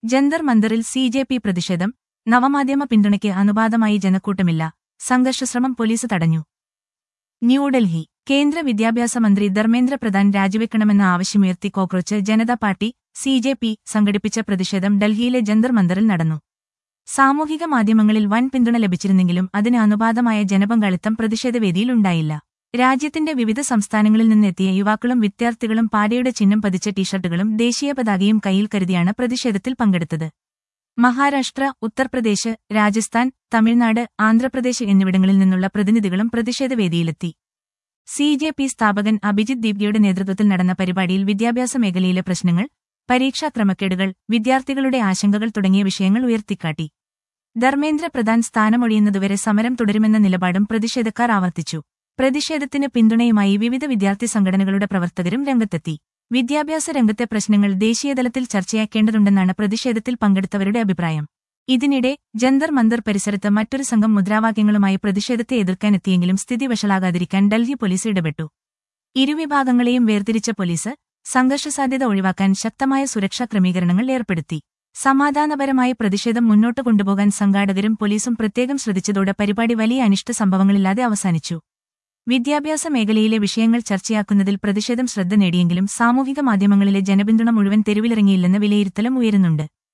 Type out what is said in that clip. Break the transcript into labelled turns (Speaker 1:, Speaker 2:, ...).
Speaker 1: ജന്തർ മന്ദറിൽ C J P പ്രതിഷേധം നവമാധ്യമ പിന്തുണയ്ക്ക് അനുപാതമായി ജനക്കൂട്ടമില്ല സംഘർഷശ്രമം പോലീസ് തടഞ്ഞു ന്യൂഡൽഹി കേന്ദ്ര വിദ്യാഭ്യാസ മന്ത്രി ധർമ്മേന്ദ്ര പ്രധാൻ രാജിവെക്കണമെന്ന ആവശ്യമുയർത്തി cockroach Janata party C J P സംഘടിപ്പിച്ച പ്രതിഷേധം ഡൽഹിയിലെ ജന്തർ മന്ദറിൽ നടന്നു സാമൂഹിക മാധ്യമങ്ങളിൽ വൻ പിന്തുണ ലഭിച്ചിരുന്നെങ്കിലും അതിന് അനുപാതമായ ജനപങ്കാളിത്തം പ്രതിഷേധവേദിയിലുണ്ടായില്ല രാജ്യത്തിന്റെ വിവിധ സംസ്ഥാനങ്ങളിൽ നിന്നെത്തിയ യുവാക്കളും വിദ്യാർത്ഥികളും പാരയുടെ ചിഹ്നം പതിച്ച ടീഷർട്ടുകളും ദേശീയ പതാകയും കയ്യിൽ കരുതിയാണ് പ്രതിഷേധത്തിൽ പങ്കെടുത്തത് മഹാരാഷ്ട്ര ഉത്തർപ്രദേശ് രാജസ്ഥാൻ തമിഴ്നാട് ആന്ധ്രാപ്രദേശ് എന്നിവിടങ്ങളിൽ നിന്നുള്ള പ്രതിനിധികളും പ്രതിഷേധവേദിയിലെത്തി സി ജെ പി സ്ഥാപകൻ അഭിജിത് ദീപ്ഗയുടെ നേതൃത്വത്തിൽ നടന്ന പരിപാടിയിൽ വിദ്യാഭ്യാസ മേഖലയിലെ പ്രശ്നങ്ങൾ പരീക്ഷാ ക്രമക്കേടുകൾ വിദ്യാർത്ഥികളുടെ ആശങ്കകൾ തുടങ്ങിയ വിഷയങ്ങൾ ഉയർത്തിക്കാട്ടി ധർമ്മേന്ദ്ര പ്രധാൻ സ്ഥാനമൊഴിയുന്നതുവരെ സമരം തുടരുമെന്ന നിലപാടും പ്രതിഷേധക്കാർ ആവർത്തിച്ചു പ്രതിഷേധത്തിന് പിന്തുണയുമായി വിവിധ വിദ്യാർത്ഥി സംഘടനകളുടെ പ്രവർത്തകരും രംഗത്തെത്തി വിദ്യാഭ്യാസ രംഗത്തെ പ്രശ്നങ്ങൾ ദേശീയതലത്തിൽ ചർച്ചയാക്കേണ്ടതുണ്ടെന്നാണ് പ്രതിഷേധത്തിൽ പങ്കെടുത്തവരുടെ അഭിപ്രായം ഇതിനിടെ ജന്തർ മന്ദർ പരിസരത്ത് മറ്റൊരു സംഘം മുദ്രാവാക്യങ്ങളുമായി പ്രതിഷേധത്തെ എതിർക്കാനെത്തിയെങ്കിലും സ്ഥിതി വഷളാകാതിരിക്കാൻ ഡൽഹി പോലീസ് ഇടപെട്ടു ഇരുവിഭാഗങ്ങളെയും വേർതിരിച്ച പോലീസ് സംഘർഷസാധ്യത ഒഴിവാക്കാൻ ശക്തമായ സുരക്ഷാ ക്രമീകരണങ്ങൾ ഏർപ്പെടുത്തി സമാധാനപരമായ പ്രതിഷേധം മുന്നോട്ട് കൊണ്ടുപോകാൻ സംഘാടകരും പോലീസും പ്രത്യേകം ശ്രദ്ധിച്ചതോടെ പരിപാടി വലിയ അനിഷ്ട സംഭവങ്ങളില്ലാതെ അവസാനിച്ചു വിദ്യാഭ്യാസ മേഖലയിലെ വിഷയങ്ങൾ ചർച്ചയാക്കുന്നതിൽ പ്രതിഷേധം ശ്രദ്ധ നേടിയെങ്കിലും സാമൂഹിക മാധ്യമങ്ങളിലെ ജനപിന്തുണ മുഴുവൻ തെരുവിലിറങ്ങിയില്ലെന്ന വിലയിരുത്തലും ഉയരുന്നുണ്ട്